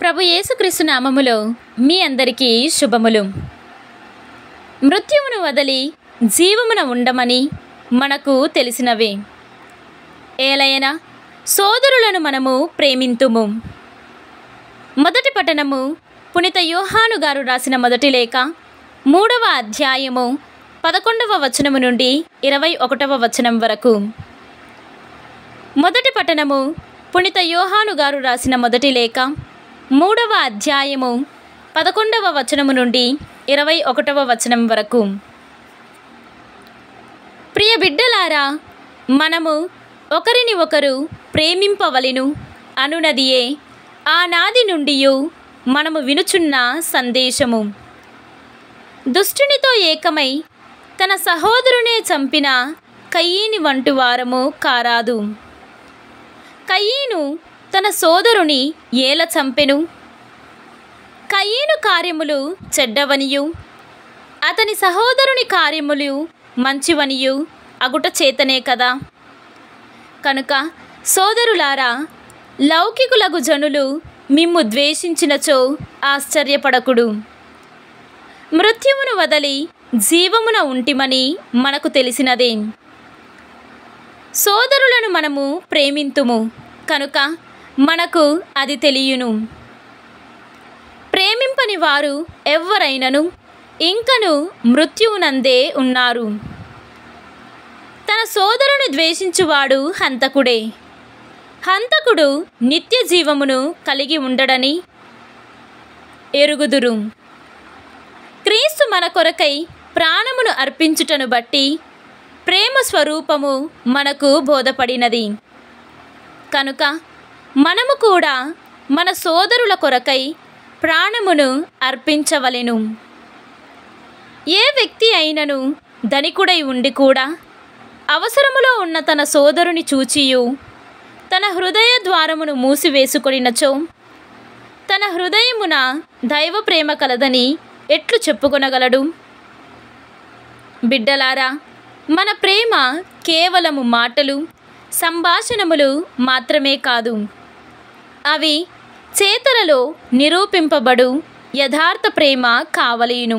ప్రభు యేసుక్రీస్తు నామములో మీ అందరికీ శుభములు మృత్యువును వదలి జీవమున ఉండమని మనకు తెలిసినవే ఏలయన సోదరులను మనము ప్రేమింతుము మొదటి పట్టణము పునిత యోహాను గారు రాసిన మొదటి లేఖ మూడవ అధ్యాయము పదకొండవ వచనము నుండి ఇరవై ఒకటవ వచనం వరకు మొదటి పట్టణము పునిత యోహాను గారు రాసిన మొదటి లేఖ మూడవ అధ్యాయము పదకొండవ వచనము నుండి ఇరవై ఒకటవ వచనం వరకు ప్రియ బిడ్డలారా మనము ఒకరిని ఒకరు ప్రేమింపవలెను అనునదియే ఆనాది నుండి మనము వినుచున్న సందేశము దుష్టునితో ఏకమై తన సహోదరునే చంపిన కయ్యీని వంటి వారము కారాదు కయ్యీను తన సోదరుని ఏల చంపెను కయ్యీను కార్యములు చెడ్డవనియు అతని సహోదరుని కార్యములు మంచివనియు అగుట చేతనే కదా కనుక సోదరులారా లౌకికులగు జనులు మిమ్ము ద్వేషించినచో ఆశ్చర్యపడకుడు మృత్యువును వదలి జీవమున ఉంటిమని మనకు తెలిసినదే సోదరులను మనము ప్రేమింతుము కనుక మనకు అది తెలియను ప్రేమింపని వారు ఎవ్వరైనను ఇంకను మృత్యువునందే ఉన్నారు తన సోదరుని ద్వేషించువాడు హంతకుడే హంతకుడు నిత్య జీవమును కలిగి ఉండడని ఎరుగుదురు క్రీస్తు మన కొరకై ప్రాణమును అర్పించుటను బట్టి ప్రేమ స్వరూపము మనకు బోధపడినది కనుక మనము కూడా మన సోదరుల కొరకై ప్రాణమును అర్పించవలెను ఏ వ్యక్తి అయినను ధనికుడై ఉండి కూడా అవసరములో ఉన్న తన సోదరుని చూచియు తన హృదయ ద్వారమును మూసివేసుకొనినచో తన హృదయమున దైవ ప్రేమ కలదని ఎట్లు చెప్పుకొనగలడు బిడ్డలారా మన ప్రేమ కేవలము మాటలు సంభాషణములు మాత్రమే కాదు అవి చేతలలో నిరూపింపబడు యథార్థ ప్రేమ కావలేను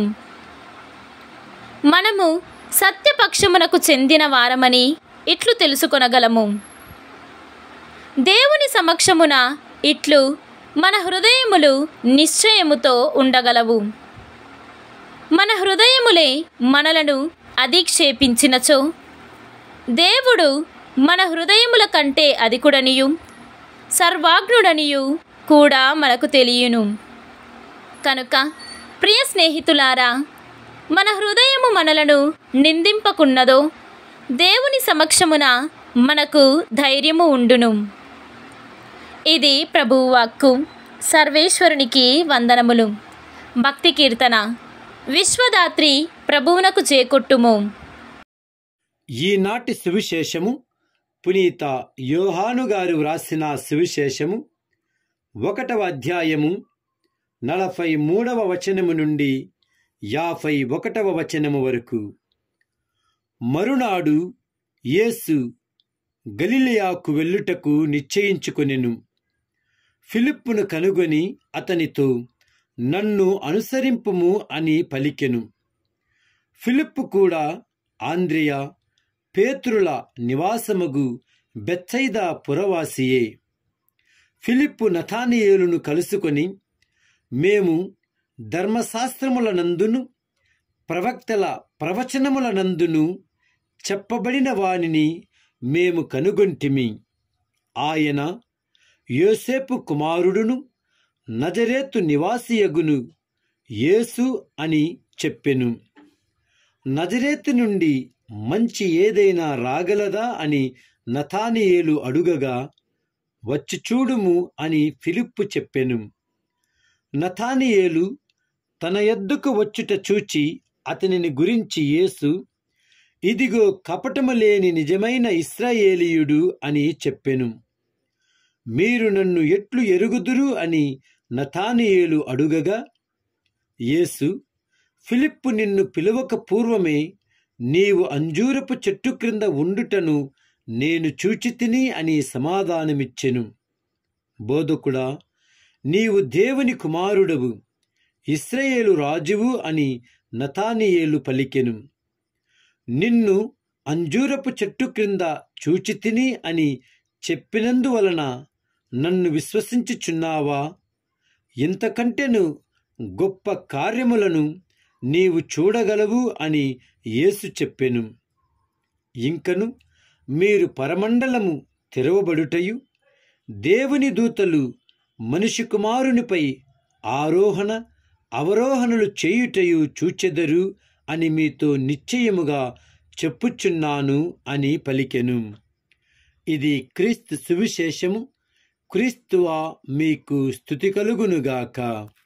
మనము సత్యపక్షమునకు చెందిన వారమని ఇట్లు తెలుసుకొనగలము దేవుని సమక్షమున ఇట్లు మన హృదయములు నిశ్చయముతో ఉండగలవు మన హృదయములే మనలను అధిక్షేపించినచో దేవుడు మన హృదయముల కంటే అధికుడనియు సర్వాగ్నుడనియు కూడా మనకు తెలియను కనుక ప్రియ స్నేహితులారా మన హృదయము మనలను నిందింపకున్నదో దేవుని సమక్షమున మనకు ధైర్యము ఉండును ఇది ప్రభువు వాక్కు సర్వేశ్వరునికి వందనములు భక్తి కీర్తన విశ్వదాత్రి ప్రభువునకు చేకొట్టుము ఈనాటి సువిశేషము పునీత యోహాను గారు వ్రాసిన సువిశేషము ఒకటవ అధ్యాయము నలభై మూడవ వచనము నుండి యాభై ఒకటవ వచనము వరకు మరునాడు యేసు గలిలయాకు వెళ్ళుటకు నిశ్చయించుకొనెను ఫిలిప్పును కనుగొని అతనితో నన్ను అనుసరింపుము అని పలికెను ఫిలిప్పు కూడా ఆంద్రియ పేతృల నివాసముగు బెచ్చైదా పురవాసియే ఫిలిప్పు నథానియేలును కలుసుకొని మేము ధర్మశాస్త్రముల నందును ప్రవక్తల ప్రవచనముల నందును చెప్పబడిన వానిని మేము కనుగొంటిమి ఆయన యోసేపు కుమారుడును నజరేతు నివాసియగును యేసు అని చెప్పెను నజరేతు నుండి మంచి ఏదైనా రాగలదా అని నతానియేలు అడుగగా వచ్చి చూడుము అని ఫిలిప్పు చెప్పెను నతానియేలు తన ఎద్దుకు వచ్చుట చూచి అతనిని గురించి యేసు ఇదిగో కపటము లేని నిజమైన ఇస్రాయేలీయుడు అని చెప్పెను మీరు నన్ను ఎట్లు ఎరుగుదురు అని నతానియేలు అడుగగా యేసు ఫిలిప్పు నిన్ను పిలువక పూర్వమే నీవు అంజూరపు చెట్టు క్రింద ఉండుటను నేను చూచి తిని అని సమాధానమిచ్చెను బోధకుడా నీవు దేవుని కుమారుడవు ఇస్రాయేలు రాజువు అని నతానియేలు పలికెను నిన్ను అంజూరపు చెట్టు క్రింద చూచి తిని అని చెప్పినందువలన నన్ను విశ్వసించుచున్నావా ఇంతకంటెను గొప్ప కార్యములను నీవు చూడగలవు అని యేసు చెప్పెను ఇంకను మీరు పరమండలము తెరవబడుటయు దేవుని దూతలు మనిషి కుమారునిపై ఆరోహణ అవరోహణలు చేయుటయు చూచెదరు అని మీతో నిశ్చయముగా చెప్పుచున్నాను అని పలికెను ఇది క్రీస్తు సువిశేషము క్రీస్తువా మీకు స్థుతి కలుగునుగాక